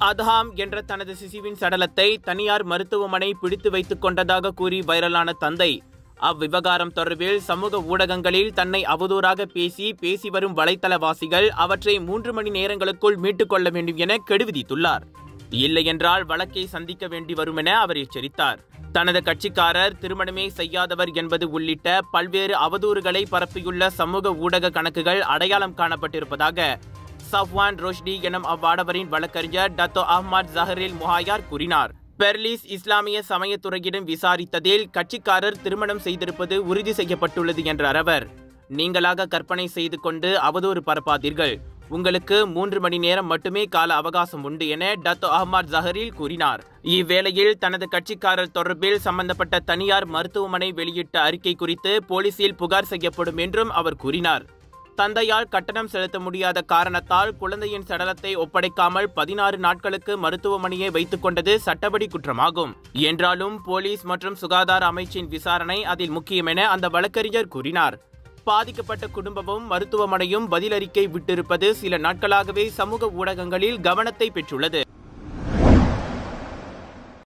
அதஹாம் என்ற தனது சிசுவின் சடலத்தை தனியார் மருத்துவமனை பிடித்து வைத்துக் கொண்டதாக கூறி வைரலான தந்தை அவ்விவகாரம் தொடர்பில் சமூக ஊடகங்களில் தன்னை அவதூறாக பேசி பேசி வரும் வலைத்தளவாசிகள் அவற்றை மூன்று மணி நேரங்களுக்குள் மீட்டுக் கொள்ள வேண்டும் என கெடு விதித்துள்ளார் இல்லையென்றால் வழக்கை சந்திக்க வேண்டி வரும் என அவர் எச்சரித்தார் தனது கட்சிக்காரர் திருமணமே செய்யாதவர் என்பது உள்ளிட்ட பல்வேறு அவதூறுகளை பரப்பியுள்ள சமூக ஊடக கணக்குகள் அடையாளம் காணப்பட்டிருப்பதாக சஃப்வான் ரோஷ்டி எனும் அவ்வாடவரின் வழக்கறிஞர் டத்தோ அஹ்மத் ஜஹரில் முஹாயார் கூறினார் பெர்லிஸ் இஸ்லாமிய சமயத்துறையிடம் விசாரித்ததில் கட்சிக்காரர் திருமணம் செய்திருப்பது உறுதி செய்யப்பட்டுள்ளது என்றார் அவர் நீங்களாக கற்பனை செய்து கொண்டு அவதூறு பரப்பாதீர்கள் உங்களுக்கு மூன்று மணி நேரம் மட்டுமே கால அவகாசம் உண்டு என டத்தோ அஹ்மத் ஜஹரில் கூறினார் இவ்வேளையில் தனது கட்சிக்காரர் தொடர்பில் சம்பந்தப்பட்ட தனியார் மருத்துவமனை வெளியிட்ட அறிக்கை குறித்து போலீசில் புகார் செய்யப்படும் என்றும் அவர் கூறினார் தந்தையால் கட்டணம் செலுத்த முடியாத காரணத்தால் குழந்தையின் சடலத்தை ஒப்படைக்காமல் பதினாறு நாட்களுக்கு மருத்துவமனையை வைத்துக் கொண்டது சட்டப்படி குற்றமாகும் என்றாலும் போலீஸ் மற்றும் சுகாதார அமைச்சின் விசாரணை அதில் முக்கியம் என அந்த வழக்கறிஞர் கூறினார் பாதிக்கப்பட்ட குடும்பமும் மருத்துவமனையும் பதிலறிக்கை விட்டிருப்பது சில நாட்களாகவே சமூக ஊடகங்களில் கவனத்தை பெற்றுள்ளது